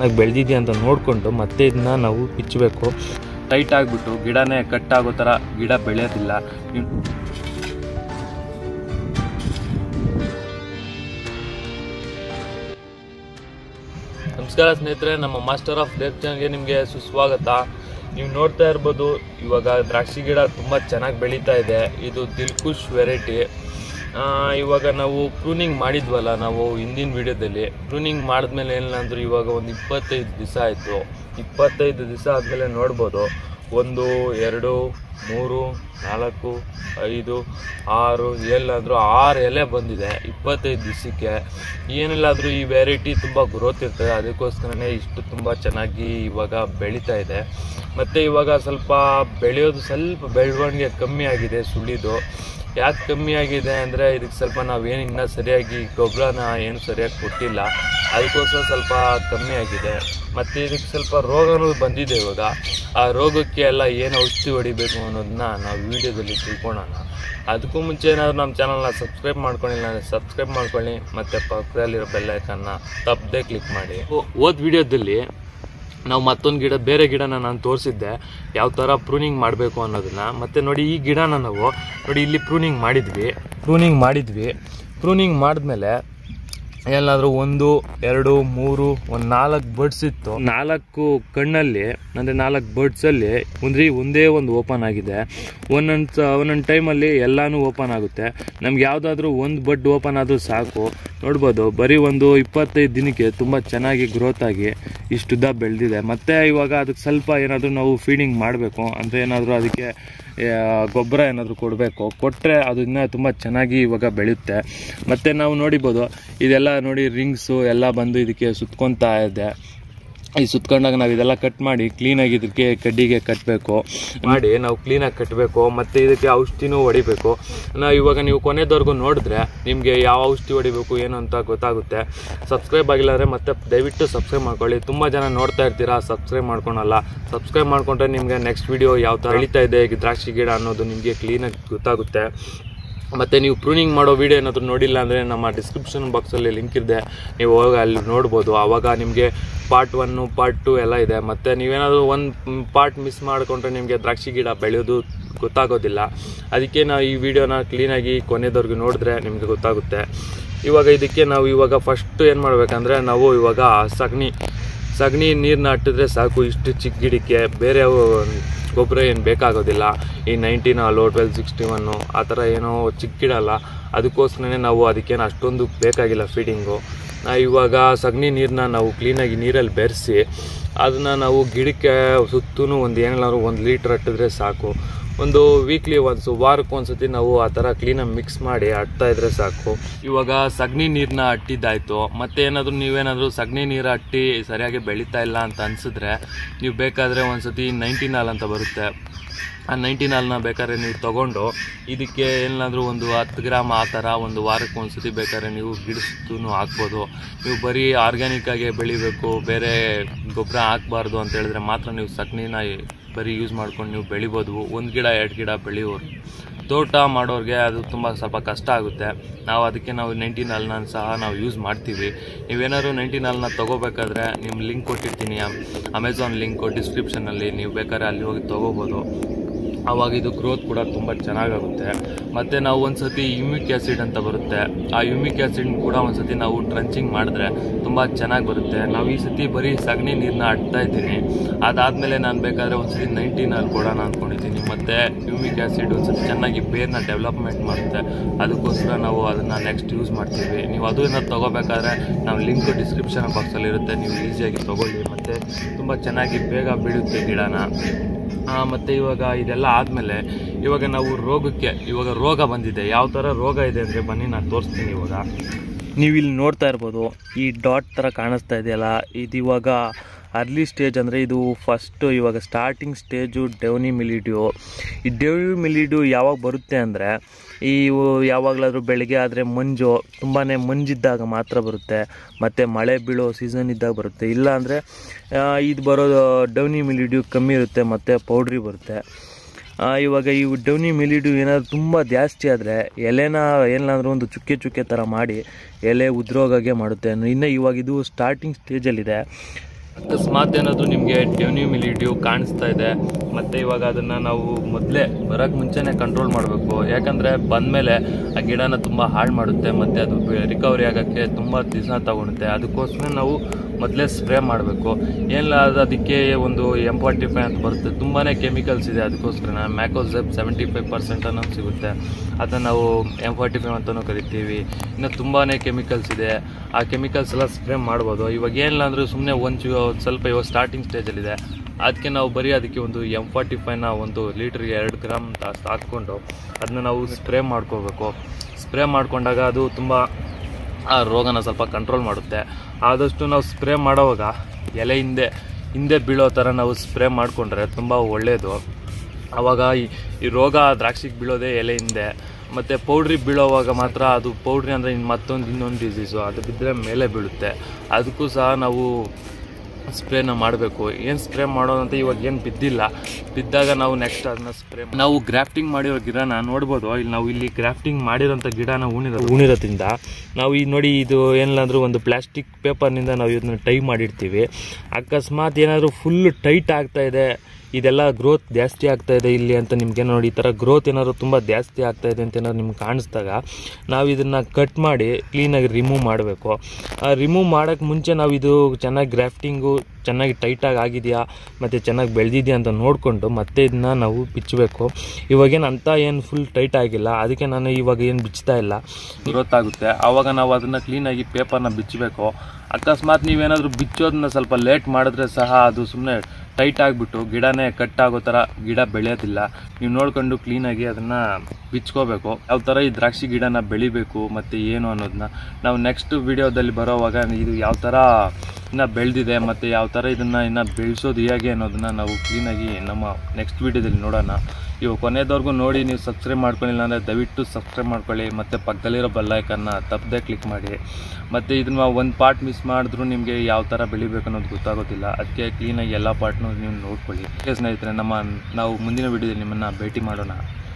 ಚೆನ್ನಾಗಿ ಬೆಳೆದಿದೆಯಾ ಅಂತ ನೋಡಿಕೊಂಡು ಮತ್ತೆ ಇದನ್ನ ನಾವು ಬಿಚ್ಚಬೇಕು ಟೈಟ್ ಆಗಿಬಿಟ್ಟು ಗಿಡನೇ ಕಟ್ ಆಗೋ ಥರ ಗಿಡ ಬೆಳೆಯೋದಿಲ್ಲ ನೀವು ನಮಸ್ಕಾರ ಸ್ನೇಹಿತರೆ ನಮ್ಮ ಮಾಸ್ಟರ್ ಆಫ್ ಡೇಪ್ ಚಾನಲ್ಗೆ ನಿಮಗೆ ಸುಸ್ವಾಗತ ನೀವು ನೋಡ್ತಾ ಇರ್ಬೋದು ಇವಾಗ ದ್ರಾಕ್ಷಿ ಗಿಡ ತುಂಬ ಚೆನ್ನಾಗಿ ಬೆಳೀತಾ ಇದೆ ಇದು ದಿಲ್ಖುಷ್ ವೆರೈಟಿ ಇವಾಗ ನಾವು ಪ್ರೂನಿಂಗ್ ಮಾಡಿದ್ವಲ್ಲ ನಾವು ಹಿಂದಿನ ವಿಡಿಯೋದಲ್ಲಿ ಪ್ರೂನಿಂಗ್ ಮಾಡಿದ್ಮೇಲೆ ಏನಂದ್ರೆ ಇವಾಗ ಒಂದು ಇಪ್ಪತ್ತೈದು ದಿವಸ ಆಯಿತು ಇಪ್ಪತ್ತೈದು ದಿವಸ ಆದಮೇಲೆ ನೋಡ್ಬೋದು ಒಂದು ಎರಡು ಮೂರು ನಾಲ್ಕು ಐದು ಆರು ಎಲ್ಲಾದರೂ ಆರು ಎಲೆ ಬಂದಿದೆ ಇಪ್ಪತ್ತೈದು ದಿವಸಕ್ಕೆ ಏನಿಲ್ಲಾದರೂ ಈ ವೆರೈಟಿ ತುಂಬ ಗ್ರೋತ್ ಇರ್ತದೆ ಅದಕ್ಕೋಸ್ಕರನೇ ಇಷ್ಟು ತುಂಬ ಚೆನ್ನಾಗಿ ಇವಾಗ ಬೆಳೀತಾ ಇದೆ ಮತ್ತು ಇವಾಗ ಸ್ವಲ್ಪ ಬೆಳೆಯೋದು ಸ್ವಲ್ಪ ಬೆಳವಣಿಗೆ ಕಮ್ಮಿ ಆಗಿದೆ ಸುಳಿದು ಯಾಕೆ ಕಮ್ಮಿ ಆಗಿದೆ ಅಂದರೆ ಇದಕ್ಕೆ ಸ್ವಲ್ಪ ನಾವೇನು ಇನ್ನೂ ಸರಿಯಾಗಿ ಗೊಬ್ಬರನ ಏನು ಸರಿಯಾಗಿ ಕೊಟ್ಟಿಲ್ಲ ಅದಕ್ಕೋಸ್ಕರ ಸ್ವಲ್ಪ ಕಮ್ಮಿ ಆಗಿದೆ ಮತ್ತು ಇದಕ್ಕೆ ಸ್ವಲ್ಪ ರೋಗನೂ ಬಂದಿದೆ ಇವಾಗ ಆ ರೋಗಕ್ಕೆ ಎಲ್ಲ ಏನು ಔಷಧಿ ಹೊಡಿಬೇಕು ಅನ್ನೋದನ್ನ ನಾವು ವಿಡಿಯೋದಲ್ಲಿ ತಿಳ್ಕೊಳ್ಳೋಣ ಅದಕ್ಕೂ ಮುಂಚೆ ಏನಾದರೂ ನಮ್ಮ ಚಾನಲ್ನ ಸಬ್ಸ್ಕ್ರೈಬ್ ಮಾಡ್ಕೊಂಡಿಲ್ಲ ಅಂದರೆ ಸಬ್ಸ್ಕ್ರೈಬ್ ಮಾಡ್ಕೊಳ್ಳಿ ಮತ್ತು ಪಕ್ಕದಲ್ಲಿರೋ ಬೆಲ್ಲೈಕನ್ನ ತಪ್ಪದೆ ಕ್ಲಿಕ್ ಮಾಡಿ ಹೋದ ವಿಡಿಯೋದಲ್ಲಿ ನಾವು ಮತ್ತೊಂದು ಗಿಡ ಬೇರೆ ಗಿಡನ ನಾನು ತೋರಿಸಿದ್ದೆ ಯಾವ ಥರ ಪ್ರೂನಿಂಗ್ ಮಾಡಬೇಕು ಅನ್ನೋದನ್ನ ಮತ್ತು ನೋಡಿ ಈ ಗಿಡನ ನಾವು ನೋಡಿ ಇಲ್ಲಿ ಪ್ರೂನಿಂಗ್ ಮಾಡಿದ್ವಿ ಪ್ರೂನಿಂಗ್ ಮಾಡಿದ್ವಿ ಪ್ರೂನಿಂಗ್ ಮಾಡಿದ್ಮೇಲೆ ಎಲ್ಲಾದರೂ ಒಂದು ಎರಡು ಮೂರು ಒಂದು ನಾಲ್ಕು ಬರ್ಡ್ಸ್ ಇತ್ತು ನಾಲ್ಕು ಕಣ್ಣಲ್ಲಿ ಅಂದರೆ ನಾಲ್ಕು ಬರ್ಡ್ಸಲ್ಲಿ ಒಂದ್ರಿ ಒಂದೇ ಒಂದು ಓಪನ್ ಆಗಿದೆ ಒಂದೊಂದು ಸ- ಒಂದೊಂದು ಟೈಮಲ್ಲಿ ಎಲ್ಲನೂ ಓಪನ್ ಆಗುತ್ತೆ ನಮ್ಗೆ ಯಾವುದಾದ್ರೂ ಒಂದು ಬಡ್ ಓಪನ್ ಆದರೂ ಸಾಕು ನೋಡ್ಬೋದು ಬರೀ ಒಂದು ಇಪ್ಪತ್ತೈದು ದಿನಕ್ಕೆ ತುಂಬ ಚೆನ್ನಾಗಿ ಗ್ರೋತ್ ಆಗಿ ಇಷ್ಟುದ್ದ ಬೆಳೆದಿದೆ ಮತ್ತು ಇವಾಗ ಅದಕ್ಕೆ ಸ್ವಲ್ಪ ಏನಾದರೂ ನಾವು ಫೀಡಿಂಗ್ ಮಾಡಬೇಕು ಅಂದರೆ ಏನಾದರೂ ಅದಕ್ಕೆ ಗೊಬ್ಬರ ಏನಾದರೂ ಕೊಡಬೇಕು ಕೊಟ್ಟರೆ ಅದು ಇನ್ನೂ ತುಂಬ ಚೆನ್ನಾಗಿ ಇವಾಗ ಬೆಳೆಯುತ್ತೆ ಮತ್ತು ನಾವು ನೋಡಿಬೋದು ಇದೆಲ್ಲ ನೋಡಿ ರಿಂಗ್ಸು ಎಲ್ಲ ಬಂದು ಇದಕ್ಕೆ ಸುತ್ಕೊತಾ ಇದೆ ಈ ಸುತ್ಕೊಂಡಾಗ ನಾವು ಇದೆಲ್ಲ ಕಟ್ ಮಾಡಿ ಕ್ಲೀನಾಗಿ ಇದಕ್ಕೆ ಕಡ್ಡಿಗೆ ಕಟ್ಟಬೇಕು ಮಾಡಿ ನಾವು ಕ್ಲೀನಾಗಿ ಕಟ್ಟಬೇಕು ಮತ್ತು ಇದಕ್ಕೆ ಔಷಧಿನೂ ಹೊಡಿಬೇಕು ನಾವು ಇವಾಗ ನೀವು ಕೊನೆದವರೆಗೂ ನೋಡಿದ್ರೆ ನಿಮಗೆ ಯಾವ ಔಷಧಿ ಹೊಡಿಬೇಕು ಏನು ಅಂತ ಗೊತ್ತಾಗುತ್ತೆ ಸಬ್ಸ್ಕ್ರೈಬ್ ಆಗಿಲ್ಲ ಅಂದರೆ ಮತ್ತೆ ದಯವಿಟ್ಟು ಸಬ್ಸ್ಕ್ರೈಬ್ ಮಾಡ್ಕೊಳ್ಳಿ ತುಂಬ ಜನ ನೋಡ್ತಾ ಇರ್ತೀರಾ ಸಬ್ಸ್ಕ್ರೈಬ್ ಮಾಡ್ಕೊಳಲ್ಲ ಸಬ್ಸ್ಕ್ರೈಬ್ ಮಾಡ್ಕೊಂಡ್ರೆ ನಿಮಗೆ ನೆಕ್ಸ್ಟ್ ವಿಡಿಯೋ ಯಾವ ಥರ ಬೆಳೀತಾ ಇದೆ ಈ ದ್ರಾಕ್ಷಿ ಗಿಡ ಅನ್ನೋದು ನಿಮಗೆ ಕ್ಲೀನಾಗಿ ಗೊತ್ತಾಗುತ್ತೆ ಮತ್ತು ನೀವು ಪ್ರೂನಿಂಗ್ ಮಾಡೋ ವಿಡಿಯೋ ಏನಾದರೂ ನೋಡಿಲ್ಲ ಅಂದರೆ ನಮ್ಮ ಡಿಸ್ಕ್ರಿಪ್ಷನ್ ಬಾಕ್ಸಲ್ಲಿ ಲಿಂಕ್ ಇದೆ ನೀವು ಹೋಗಿ ಅಲ್ಲಿ ನೋಡ್ಬೋದು ಆವಾಗ ನಿಮಗೆ ಪಾರ್ಟ್ ಒನ್ನು ಪಾರ್ಟ್ ಟು ಎಲ್ಲ ಇದೆ ಮತ್ತು ನೀವೇನಾದರೂ ಒಂದು ಪಾರ್ಟ್ ಮಿಸ್ ಮಾಡಿಕೊಂಡ್ರೆ ನಿಮಗೆ ದ್ರಾಕ್ಷಿ ಗಿಡ ಬೆಳೆಯೋದು ಗೊತ್ತಾಗೋದಿಲ್ಲ ಅದಕ್ಕೆ ನಾವು ಈ ವಿಡಿಯೋನ ಕ್ಲೀನಾಗಿ ಕೊನೆದವ್ರಿಗೆ ನೋಡಿದ್ರೆ ನಿಮಗೆ ಗೊತ್ತಾಗುತ್ತೆ ಇವಾಗ ಇದಕ್ಕೆ ನಾವು ಇವಾಗ ಫಸ್ಟ್ ಏನು ಮಾಡಬೇಕಂದ್ರೆ ನಾವು ಇವಾಗ ಸಗಣಿ ಸಗಣಿ ನೀರನ್ನ ಅಟ್ಟಿದ್ರೆ ಸಾಕು ಇಷ್ಟು ಚಿಕ್ಕ ಗಿಡಕ್ಕೆ ಬೇರೆ ಅವು ಗೊಬ್ಬರ ಏನು ಬೇಕಾಗೋದಿಲ್ಲ ಈ ನೈನ್ಟೀನ್ ಅಲ್ಲೋ ಟ್ವೆಲ್ ಸಿಕ್ಸ್ಟಿ ಒನ್ನು ಆ ಥರ ಏನೋ ಚಿಕ್ಕ ಗಿಡ ಅಲ್ಲ ಅದಕ್ಕೋಸ್ಕರನೇ ನಾವು ಅದಕ್ಕೇನು ಅಷ್ಟೊಂದು ಬೇಕಾಗಿಲ್ಲ ಫೀಡಿಂಗು ನಾವು ಇವಾಗ ಸಗಣಿ ನೀರನ್ನ ನಾವು ಕ್ಲೀನಾಗಿ ನೀರಲ್ಲಿ ಬೆರೆಸಿ ಅದನ್ನು ನಾವು ಗಿಡಕ್ಕೆ ಸುತ್ತೂ ಒಂದು ಏನೆಲ್ಲಾದ್ರು ಒಂದು ಲೀಟ್ರ್ ಅಟ್ಟಿದ್ರೆ ಸಾಕು ಒಂದು ವೀಕ್ಲಿ ಒನ್ಸ್ ವಾರಕ್ಕೆ ಒಂದ್ಸತಿ ನಾವು ಆ ಥರ ಕ್ಲೀನಾಗಿ ಮಿಕ್ಸ್ ಮಾಡಿ ಅಟ್ತಾ ಇದ್ರೆ ಸಾಕು ಇವಾಗ ಸಗಣಿ ನೀರನ್ನ ಅಟ್ಟಿದ್ದಾಯ್ತು ಮತ್ತೆ ಏನಾದರೂ ನೀವೇನಾದರೂ ಸಗಣಿ ನೀರು ಅಟ್ಟಿ ಸರಿಯಾಗಿ ಬೆಳೀತಾ ಇಲ್ಲ ಅಂತ ಅನ್ಸಿದ್ರೆ ನೀವು ಬೇಕಾದರೆ ಒಂದ್ಸತಿ ನೈಂಟಿ ನಾಲ್ ಅಂತ ಬರುತ್ತೆ ಆ ನೈಂಟಿ ನಾಲ್ನ ಬೇಕಾದ್ರೆ ನೀವು ತೊಗೊಂಡು ಇದಕ್ಕೆ ಏನಾದರೂ ಒಂದು ಹತ್ತು ಗ್ರಾಮ್ ಆ ಥರ ಒಂದು ವಾರಕ್ಕೆ ಒಂದ್ಸತಿ ಬೇಕಾದ್ರೆ ನೀವು ಗಿಡಸ್ತೂ ಹಾಕ್ಬೋದು ನೀವು ಬರೀ ಆರ್ಗ್ಯಾನಿಕ್ ಆಗಿ ಬೆಳಿಬೇಕು ಬೇರೆ ಗೊಬ್ಬರ ಹಾಕ್ಬಾರ್ದು ಅಂತ ಹೇಳಿದ್ರೆ ಮಾತ್ರ ನೀವು ಸಗಣಿನ ಬರೀ ಯೂಸ್ ಮಾಡ್ಕೊಂಡು ನೀವು ಬೆಳಿಬೋದು ಒಂದು ಗಿಡ ಎರಡು ಗಿಡ ಬೆಳೆಯೋರು ತೋಟ ಮಾಡೋರಿಗೆ ಅದು ತುಂಬ ಸ್ವಲ್ಪ ಕಷ್ಟ ಆಗುತ್ತೆ ನಾವು ಅದಕ್ಕೆ ನಾವು ನೈಂಟಿ ನಾಲ್ನ ಸಹ ನಾವು ಯೂಸ್ ಮಾಡ್ತೀವಿ ನೀವೇನಾದ್ರು ನೈಂಟಿ ನಾಲ್ನ ತೊಗೋಬೇಕಾದ್ರೆ ನಿಮ್ಮ ಲಿಂಕ್ ಕೊಟ್ಟಿರ್ತೀನಿ ಅಮೆಝಾನ್ ಲಿಂಕು ಡಿಸ್ಕ್ರಿಪ್ಷನಲ್ಲಿ ನೀವು ಬೇಕಾದ್ರೆ ಅಲ್ಲಿ ಹೋಗಿ ತೊಗೋಬೋದು ಆವಾಗ ಇದು ಗ್ರೋತ್ ಕೂಡ ತುಂಬ ಚೆನ್ನಾಗಾಗುತ್ತೆ ಮತ್ತು ನಾವು ಒಂದು ಸತಿ ಯುಮಿಕ್ ಆ್ಯಸಿಡ್ ಅಂತ ಬರುತ್ತೆ ಆ ಯುಮಿಕ್ ಆ್ಯಸಿಡ್ ಕೂಡ ಒಂದು ಸತಿ ನಾವು ಟ್ರಂಚಿಂಗ್ ಮಾಡಿದ್ರೆ ತುಂಬ ಚೆನ್ನಾಗಿ ಬರುತ್ತೆ ನಾವು ಈ ಸತಿ ಬರೀ ಸಗಣಿ ನೀರನ್ನ ಅಟ್ತಾ ಇದ್ದೀನಿ ಅದಾದಮೇಲೆ ನಾನು ಬೇಕಾದರೆ ಒಂದು ಸತಿ ನೈಂಟೀನಲ್ಲಿ ಕೊಡೋಣ ಅಂದ್ಕೊಂಡಿದ್ದೀನಿ ಮತ್ತು ಯುಮಿಕ್ ಆ್ಯಸಿಡ್ ಒಂದು ಸತಿ ಚೆನ್ನಾಗಿ ಬೇರ್ನ ಡೆವಲಪ್ಮೆಂಟ್ ಮಾಡುತ್ತೆ ಅದಕ್ಕೋಸ್ಕರ ನಾವು ಅದನ್ನು ನೆಕ್ಸ್ಟ್ ಯೂಸ್ ಮಾಡ್ತೀವಿ ನೀವು ಅದು ಏನಾದ್ರು ತೊಗೋಬೇಕಾದ್ರೆ ನಾವು ಲಿಂಕ್ ಡಿಸ್ಕ್ರಿಪ್ಷನ್ ಬಾಕ್ಸಲ್ಲಿ ಇರುತ್ತೆ ನೀವು ಈಸಿಯಾಗಿ ತೊಗೊಳ್ಳಿ ಮತ್ತು ತುಂಬ ಚೆನ್ನಾಗಿ ಬೇಗ ಬೆಳೆಯುತ್ತೆ ಗಿಡನ ಆ, ಮತ್ತೆ ಇವಾಗ ಇದೆಲ್ಲ ಆದಮೇಲೆ ಇವಾಗ ನಾವು ರೋಗಕ್ಕೆ ಇವಾಗ ರೋಗ ಬಂದಿದೆ ಯಾವ ಥರ ರೋಗ ಇದೆ ಅಂದರೆ ಬನ್ನಿ ನಾನು ತೋರಿಸ್ತೀನಿ ಇವಾಗ ನೀವು ಇಲ್ಲಿ ನೋಡ್ತಾ ಇರ್ಬೋದು ಈ ಡಾಟ್ ಥರ ಕಾಣಿಸ್ತಾ ಇದೆಯಲ್ಲ ಇದು ಇವಾಗ ಅರ್ಲಿ ಸ್ಟೇಜ್ ಅಂದರೆ ಇದು ಫಸ್ಟು ಇವಾಗ ಸ್ಟಾರ್ಟಿಂಗ್ ಸ್ಟೇಜು ಡೆವ್ನಿ ಮಿಲಿಡ್ಯೂ ಈ ಡೆವ್ನಿ ಮಿಲಿಡ್ಯೂ ಯಾವಾಗ ಬರುತ್ತೆ ಅಂದರೆ ಈ ಯಾವಾಗಲಾದರೂ ಬೆಳಗ್ಗೆ ಆದರೆ ಮಂಜು ತುಂಬಾ ಮಂಜಿದ್ದಾಗ ಮಾತ್ರ ಬರುತ್ತೆ ಮತ್ತು ಮಳೆ ಬೀಳೋ ಸೀಸನ್ ಇದ್ದಾಗ ಬರುತ್ತೆ ಇಲ್ಲ ಅಂದರೆ ಇದು ಬರೋದು ಡವ್ನಿ ಮಿಲಿಡ್ಯೂ ಕಮ್ಮಿ ಇರುತ್ತೆ ಮತ್ತು ಪೌಡ್ರಿ ಬರುತ್ತೆ ಆ, ಇವಾಗ ಈ ಡವ್ನಿ ಮಿಲಿಡ್ಯೂ ಏನಾದರೂ ತುಂಬ ಜಾಸ್ತಿ ಆದರೆ ಎಲೆನ ಏನಾದರೂ ಒಂದು ಚುಕ್ಕೆ ಚುಕ್ಕೆ ಥರ ಮಾಡಿ ಎಲೆ ಉದ್ರೋಗಾಗೆ ಮಾಡುತ್ತೆ ಇನ್ನು ಇವಾಗ ಇದು ಸ್ಟಾರ್ಟಿಂಗ್ ಸ್ಟೇಜಲ್ಲಿದೆ ಅಕಸ್ಮಾತ್ ಏನಾದರೂ ನಿಮಗೆ ಡೆವ್ನಿ ಮಿಲಿಡ್ಯೂ ಕಾಣಿಸ್ತಾ ಇದೆ ಮತ್ತು ಇವಾಗ ಅದನ್ನು ನಾವು ಮೊದಲೇ ಬರೋಕ್ಕೆ ಮುಂಚೆನೇ ಕಂಟ್ರೋಲ್ ಮಾಡಬೇಕು ಯಾಕಂದರೆ ಬಂದಮೇಲೆ ಆ ಗಿಡನ ತುಂಬ ಹಾಳು ಮಾಡುತ್ತೆ ಮತ್ತು ಅದು ರಿಕವರಿ ಆಗೋಕ್ಕೆ ತುಂಬ ದಿವಸ ತಗೊಳುತ್ತೆ ಅದಕ್ಕೋಸ್ಕರ ನಾವು ಮೊದಲೇ ಸ್ಪ್ರೇ ಮಾಡಬೇಕು ಏನಿಲ್ಲ ಅದು ಅದಕ್ಕೆ ಒಂದು ಎಂ ಫಾರ್ಟಿ ಫೈವ್ ಅಂತ ಬರುತ್ತೆ ತುಂಬಾ ಕೆಮಿಕಲ್ಸ್ ಇದೆ ಅದಕ್ಕೋಸ್ಕರ ಮ್ಯಾಕೋಸೆಪ್ ಸೆವೆಂಟಿ ಫೈವ್ ಪರ್ಸೆಂಟ್ ಅನ್ನೋದು ಸಿಗುತ್ತೆ ಅದನ್ನು ನಾವು ಎಂ ಫಾರ್ಟಿ ಫೈವ್ ಅಂತಲೂ ಕರಿತೀವಿ ಇನ್ನು ತುಂಬಾ ಕೆಮಿಕಲ್ಸ್ ಇದೆ ಆ ಕೆಮಿಕಲ್ಸ್ ಎಲ್ಲ ಸ್ಪ್ರೇ ಮಾಡ್ಬೋದು ಇವಾಗ ಏನಿಲ್ಲ ಅಂದರೂ ಸುಮ್ಮನೆ ಒಂದು ಒಂದು ಸ್ವಲ್ಪ ಇವಾಗ ಸ್ಟಾರ್ಟಿಂಗ್ ಸ್ಟೇಜಲ್ಲಿದೆ ಅದಕ್ಕೆ ನಾವು ಬರೀ ಅದಕ್ಕೆ ಒಂದು ಎಂ ಫಾರ್ಟಿ ಫೈವ್ನ ಒಂದು ಲೀಟ್ರಿಗೆ ಎರಡು ಗ್ರಾಮ್ ಅಂತ ಹಾಕ್ಕೊಂಡು ಅದನ್ನ ನಾವು ಸ್ಪ್ರೇ ಮಾಡ್ಕೋಬೇಕು ಸ್ಪ್ರೇ ಮಾಡ್ಕೊಂಡಾಗ ಅದು ತುಂಬ ಆ ರೋಗನ ಸ್ವಲ್ಪ ಕಂಟ್ರೋಲ್ ಮಾಡುತ್ತೆ ಆದಷ್ಟು ನಾವು ಸ್ಪ್ರೇ ಮಾಡೋವಾಗ ಎಲೆ ಹಿಂದೆ ಹಿಂದೆ ಬೀಳೋ ಥರ ನಾವು ಸ್ಪ್ರೇ ಮಾಡಿಕೊಂಡ್ರೆ ತುಂಬ ಒಳ್ಳೆಯದು ಆವಾಗ ಈ ಈ ರೋಗ ದ್ರಾಕ್ಷಿಗೆ ಬೀಳೋದೇ ಎಲೆ ಹಿಂದೆ ಮತ್ತು ಪೌಡ್ರಿಗೆ ಬೀಳೋವಾಗ ಮಾತ್ರ ಅದು ಪೌಡ್ರಿ ಅಂದರೆ ಇನ್ನು ಮತ್ತೊಂದು ಇನ್ನೊಂದು ಡಿಸೀಸು ಅದು ಬಿದ್ದರೆ ಮೇಲೆ ಬೀಳುತ್ತೆ ಅದಕ್ಕೂ ಸಹ ನಾವು ಸ್ಪ್ರೇನ ಮಾಡಬೇಕು ಏನು ಸ್ಪ್ರೇ ಮಾಡೋದಂತ ಇವಾಗ ಏನು ಬಿದ್ದಿಲ್ಲ ಬಿದ್ದಾಗ ನಾವು ನೆಕ್ಸ್ಟ್ ಅದನ್ನ ಸ್ಪ್ರೇ ನಾವು ಗ್ರಾಫ್ಟಿಂಗ್ ಮಾಡಿರೋ ಗಿಡನ ನೋಡ್ಬೋದು ಇಲ್ಲಿ ನಾವು ಇಲ್ಲಿ ಗ್ರಾಫ್ಟಿಂಗ್ ಮಾಡಿರೋಂಥ ಗಿಡನ ಉಣಿರೋ ಉಣಿರೋದ್ರಿಂದ ನಾವು ಈ ನೋಡಿ ಇದು ಏನಿಲ್ಲ ಅಂದರೂ ಒಂದು ಪ್ಲಾಸ್ಟಿಕ್ ಪೇಪರ್ನಿಂದ ನಾವು ಇದನ್ನ ಟೈ ಮಾಡಿರ್ತೀವಿ ಅಕಸ್ಮಾತ್ ಏನಾದರೂ ಫುಲ್ ಟೈಟ್ ಆಗ್ತಾ ಇದೆ ಇದೆಲ್ಲ ಗ್ರೋತ್ ಜಾಸ್ತಿ ಆಗ್ತಾ ಇದೆ ಇಲ್ಲಿ ಅಂತ ನಿಮ್ಗೆ ನೋಡಿ ಈ ಥರ ಗ್ರೋತ್ ಏನಾದ್ರು ತುಂಬ ಜಾಸ್ತಿ ಆಗ್ತಾ ಇದೆ ಅಂತ ಏನಾದ್ರು ನಿಮ್ಗೆ ಕಾಣಿಸ್ದಾಗ ನಾವು ಇದನ್ನು ಕಟ್ ಮಾಡಿ ಕ್ಲೀನಾಗಿ ರಿಮೂವ್ ಮಾಡಬೇಕು ರಿಮೂವ್ ಮಾಡೋಕ್ಕೆ ಮುಂಚೆ ನಾವು ಇದು ಚೆನ್ನಾಗಿ ಗ್ರಾಫ್ಟಿಂಗು ಚೆನ್ನಾಗಿ ಟೈಟಾಗಿ ಆಗಿದೆಯಾ ಮತ್ತು ಚೆನ್ನಾಗಿ ಬೆಳೆದಿದೆಯಾ ಅಂತ ನೋಡಿಕೊಂಡು ಮತ್ತೆ ಇದನ್ನ ನಾವು ಬಿಚ್ಚಬೇಕು ಇವಾಗೇನು ಅಂತ ಏನು ಫುಲ್ ಟೈಟ್ ಆಗಿಲ್ಲ ಅದಕ್ಕೆ ನಾನು ಇವಾಗ ಏನು ಬಿಚ್ತಾ ಇಲ್ಲ ಗ್ರೋತ್ ಆಗುತ್ತೆ ಆವಾಗ ನಾವು ಅದನ್ನು ಕ್ಲೀನಾಗಿ ಪೇಪರ್ನ ಬಿಚ್ಚಬೇಕು ಅಕಸ್ಮಾತ್ ನೀವೇನಾದರೂ ಬಿಚ್ಚೋದನ್ನ ಸ್ವಲ್ಪ ಲೇಟ್ ಮಾಡಿದ್ರೆ ಸಹ ಅದು ಸುಮ್ಮನೆ ಟೈಟ್ ಆಗಿಬಿಟ್ಟು ಗಿಡನೇ ಕಟ್ ಆಗೋ ಥರ ಗಿಡ ಬೆಳೆಯೋದಿಲ್ಲ ನೀವು ನೋಡ್ಕೊಂಡು ಕ್ಲೀನಾಗಿ ಅದನ್ನು ಬಿಚ್ಕೋಬೇಕು ಯಾವ ಥರ ಈ ದ್ರಾಕ್ಷಿ ಗಿಡನ ಬೆಳಿಬೇಕು ಮತ್ತು ಏನು ಅನ್ನೋದನ್ನ ನಾವು ನೆಕ್ಸ್ಟ್ ವಿಡಿಯೋದಲ್ಲಿ ಬರೋವಾಗ ಇದು ಯಾವ ಥರ ಇನ್ನು ಬೆಳೆದಿದೆ ಮತ್ತು ಯಾವ ಥರ ಇದನ್ನು ಇನ್ನು ಬೆಳೆಸೋದು ಹೇಗೆ ಅನ್ನೋದನ್ನ ನಾವು ಕ್ಲೀನಾಗಿ ನಮ್ಮ ನೆಕ್ಸ್ಟ್ ವಿಡಿಯೋದಲ್ಲಿ ನೋಡೋಣ ಇವಾಗ ಕೊನೆದವರೆಗೂ ನೋಡಿ ನೀವು ಸಬ್ಸ್ಕ್ರೈಬ್ ಮಾಡ್ಕೊಳ್ಳಿಲ್ಲ ಅಂದರೆ ದಯವಿಟ್ಟು ಸಬ್ಸ್ಕ್ರೈಬ್ ಮಾಡ್ಕೊಳ್ಳಿ ಮತ್ತು ಪಕ್ಕದಲ್ಲಿರೋ ಬೆಲ್ಲೈಕನ್ನ ತಪ್ಪದೆ ಕ್ಲಿಕ್ ಮಾಡಿ ಮತ್ತು ಇದನ್ನ ಒಂದು ಪಾರ್ಟ್ ಮಿಸ್ ಮಾಡಿದ್ರು ನಿಮಗೆ ಯಾವ ಥರ ಬೆಳಿಬೇಕು ಅನ್ನೋದು ಗೊತ್ತಾಗೋದಿಲ್ಲ ಅದಕ್ಕೆ ಕ್ಲೀನಾಗಿ ಎಲ್ಲ ಪಾರ್ಟ್ನೂ ನೀವು ನೋಡ್ಕೊಳ್ಳಿ ಓಕೆ ಸ್ನೇಹಿತರೆ ನಮ್ಮ ನಾವು ಮುಂದಿನ ವಿಡಿಯೋದಲ್ಲಿ ನಿಮ್ಮನ್ನು ಭೇಟಿ ಮಾಡೋಣ